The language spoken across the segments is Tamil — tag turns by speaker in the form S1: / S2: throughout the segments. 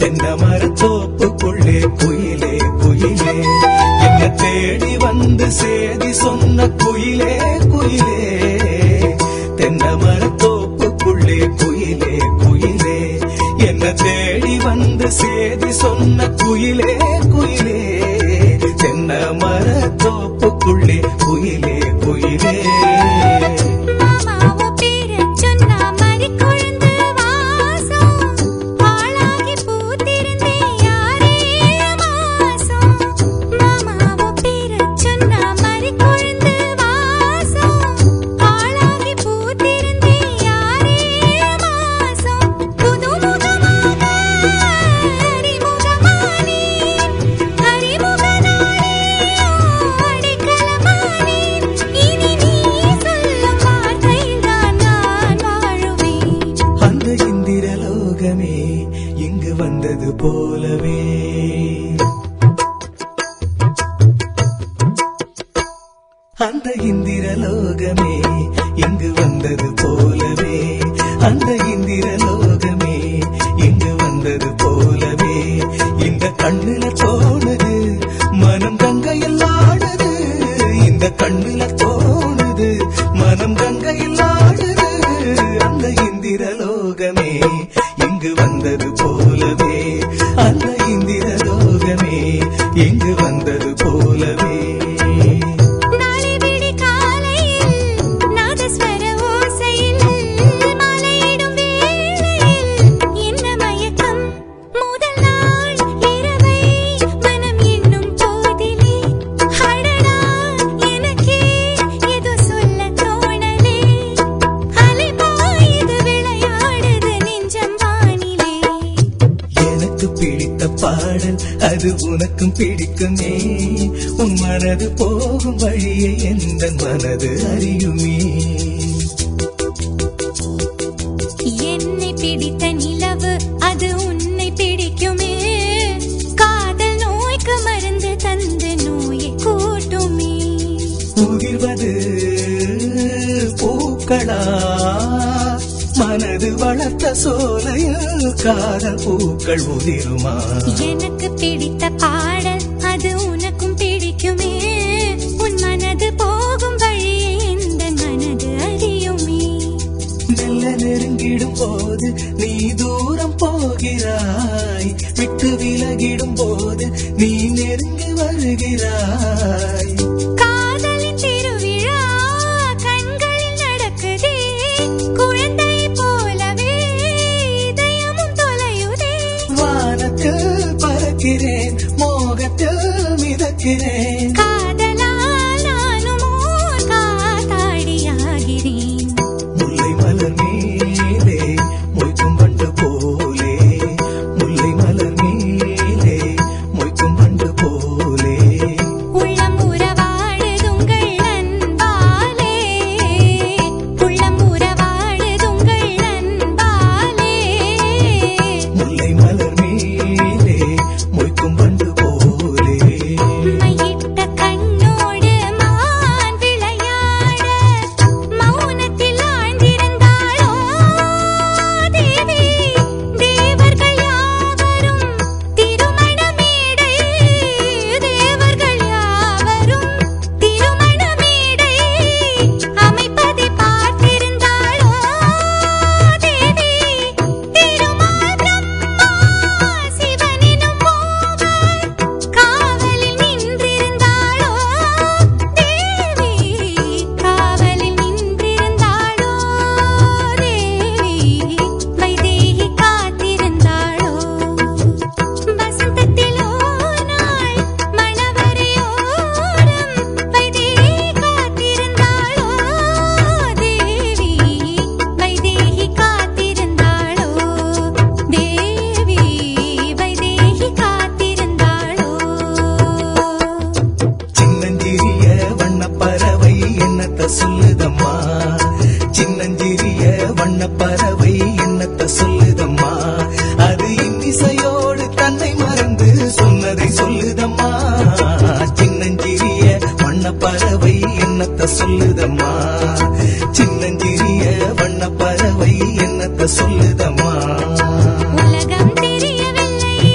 S1: தென்னை மரத்தோப்புக்குள்ளே குயிலே குயிலே என்ன தேடி வந்து சேதி சொன்ன குயிலே குயிலே தென்னை மரத்தோப்புக்குள்ளே குயிலே குயிலே என்ன தேடி வந்து சேதி சொன்ன குயிலே குயிலே தென்னை மரத்தோப்புக்குள்ளே குயிலே குயிலே
S2: மாமாவோ பேரச் சொன்னா மறிக்கொழுந்து வாசம். ஆளாகி பூத்திருந்தே யாரே மாசம். மாமாவோ பேரச் சொன்னா மறிக்கொழுந்து வாசம். ஆளாகி பூத்திருந்தே யாரே மாசம். புதுமுகமாக அறிமுகமானே. அறிமுகனாலே அடைக்கலமானேன். இனி நீ சொல்லும் வார்த்தைதான் நான் வாழுவேன்.
S1: அந்த இந்திரலோகமே இங்கு வந்தது போலவே அந்த இந்திரலோகமே இங்கு வந்தது போலவே அந்த இந்திரலோகமே இங்கு வந்தது போலவே இந்த கண்ணுல தோணுது மனம் கங்கையில் ஆடுது இந்த கண்ணுல தோணுது மனம் கங்கையில் ஆடுது அந்த இந்திரலோகமே இங்கு வந்தது போலவே அந்த இந்திரலோகமே இங்கு வந்தது போலவே
S2: நாளை விடிகாலையில் நாதஸ்வர ஓசையில் மாலையிடும் வேளையில் என்ன மயக்கம் முதல் நாள் இரவை மனம் எண்ணும் போதிலே அடடா எனக்கே ஏதோ சொல்ல தோணலே அலைபாயுது விளையாடுது நெஞ்சம் வானிலே
S1: எனக்கு பிடித்த பாடல் அது உனக்கும் பிடிக்குமே உன் மனது போகும் வழியை எந்த மனது அறியுமே
S2: என்னை பிடித்த நிலவு அது உன்னை பிடிக்குமே காதல் நோய்க்கு மருந்து தந்து நோயை கூட்டுமே
S1: உதிர்வது பூக்களா மனது வளர்த்த சோலையில் காதல் பூக்கள் உதிருமா
S2: எனக்கு பிடித்த பாடல் அது உனக்கும் பிடிக்குமே உன் மனது போகும் வழியை எந்த மனது அறியுமே
S1: மெல்ல நெருங்கிடும் போது நீ தூரம் போகிறாய் விட்டு விலகிடும் போது நீ நெருங்கி வருகிறாய்
S2: காதலின் திருவிழா கண்களில் நடக்குதே குழந்தை போலவே இதயமும் தொலையுதே
S1: வானத்தில் பறக்கிறேன் மோகத்தில் மிதக்கிறேன்
S2: காதலால் நானும் ஓர் காத்தாடியாகிறேன்
S1: முல்லை மலர் மேலே மொய்க்கும் பண்டு போலே முல்லை மலர் மேலே மொய்க்கும் பண்டு போலே
S2: உள்ளம் உறவாடுதுங்கள் அன்பாலே உள்ளம் உறவாடுதுங்கள் அன்பாலே
S1: முல்லை மலர் மேலே மொய்க்கும் பண்டு போலே
S2: மையிட்ட கண்ணோடு மான் விளையாட மௌனத்தில் ஆழ்ந்திருந்தாளோ தேவி தேவர்கள் யாவரும் திருமண மேடை தேவர்கள் யாவரும் திருமண மேடை அமைப்பதை பார்த்திருந்தாளோ தேவி திருமால் பிரம்மா சிவனினும் மூவர் காவலில் நின்றிருந்தாளோ தேவி காவலில் நின்றிருந்தாளோ தேவி வைதேகி காத்திருந்தாளோ வசந்தத்திலோ நாள் மணவரையோரம் வைதேகி காத்திருந்தாளோ தேவி வைதேகி காத்திருந்தாளோ தேவி வைதேகி காத்திருந்தாளோ
S1: சின்னஞ்சிறிய வண்ணப்பறவை என்னத்த சொல்லுதம்மா சின்னஞ்சிறிய வண்ணப்பறவை என்னத்த சொல்லுதம்மா அது இன்னிசையோடு தன்னை மறந்து சொன்னதை சொல்லுதம்மா சின்னஞ்சிறிய வண்ணப்பறவை என்னத்த சொல்லுதம்மா சின்னஞ்சிறிய வண்ணப்பறவை என்னத்த சொல்லுதம்மா
S2: உலகம் தெரியவில்லை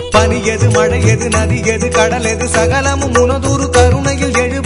S1: பனியது மழையது நதியது கடலெது சகலமும் உனதூரு கருணையில் எழு